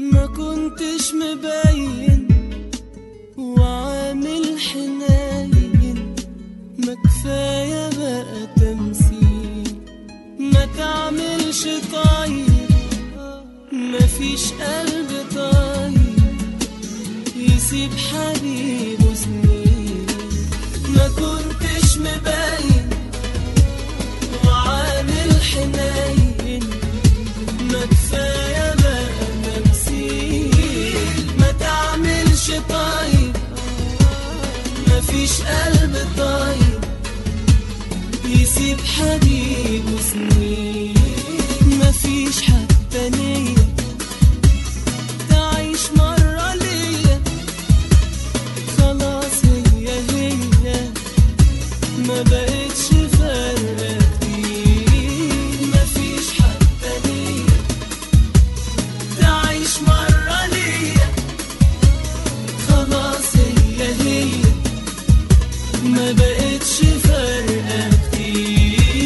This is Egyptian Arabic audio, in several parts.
ما كنتش مبين وعامل حنين ما كفاية بقى تمثيل ما تعملش طيب مفيش قلب طيب يسيب حبيبه سنين ما كنتش مبين وعامل حنين ما كفاية بقى تمثيل ما تعملش طيب مفيش قلب طيب يسيب حبيبه سنين مفيش حتى نية تعيش مرة ليا خلاص هي هي ما بقتش فارقة كتير مفيش حتى نية تعيش مرة ليا خلاص هي هي ما بقتش فارقة كتير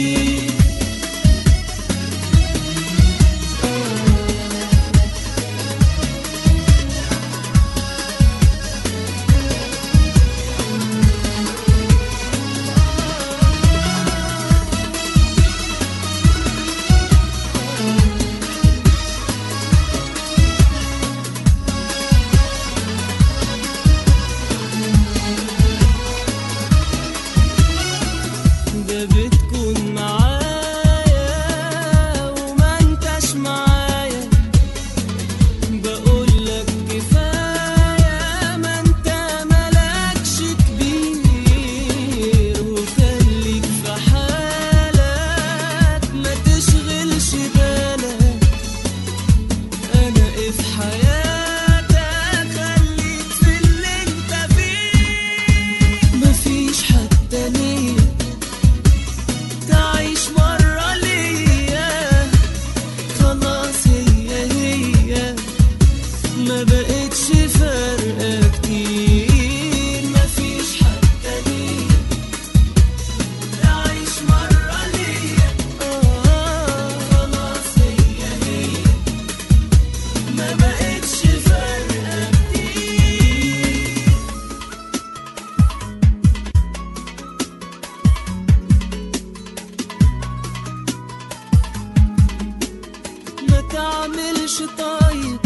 ده بتكون معايا وما انتش معايا بقولك كفاية ما انت ملكش كبير وخليك في حالك ما تشغلش بالك انا في حياتك خليك في اللي انت فيه مفيش حتى نية تعيش مرة ليا خلاص هي هي ما بقتش فارقة كتير مفيش حتى نية تعيش مرة ليا آه خلاص هي هي ما بقتش فارقة كتير ما تعملش طيب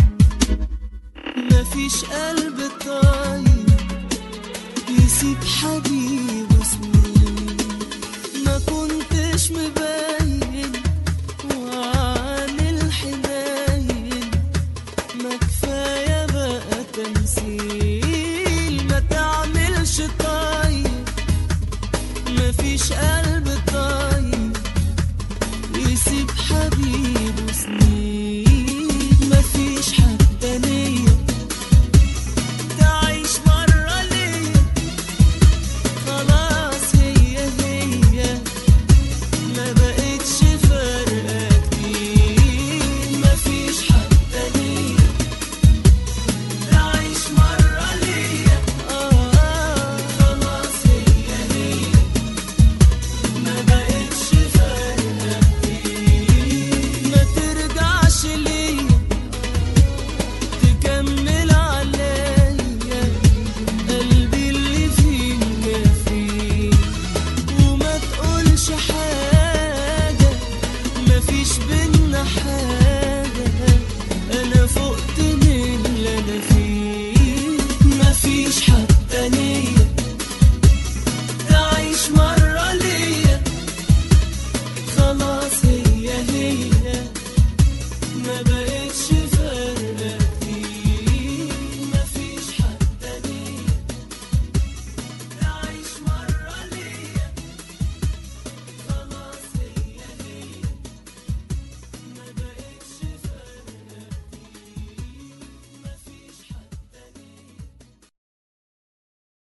مفيش قلب طيب يسيب حبيبه سنين ما كنتش مبين وعامل حنين ما كفاية بقى تمثيل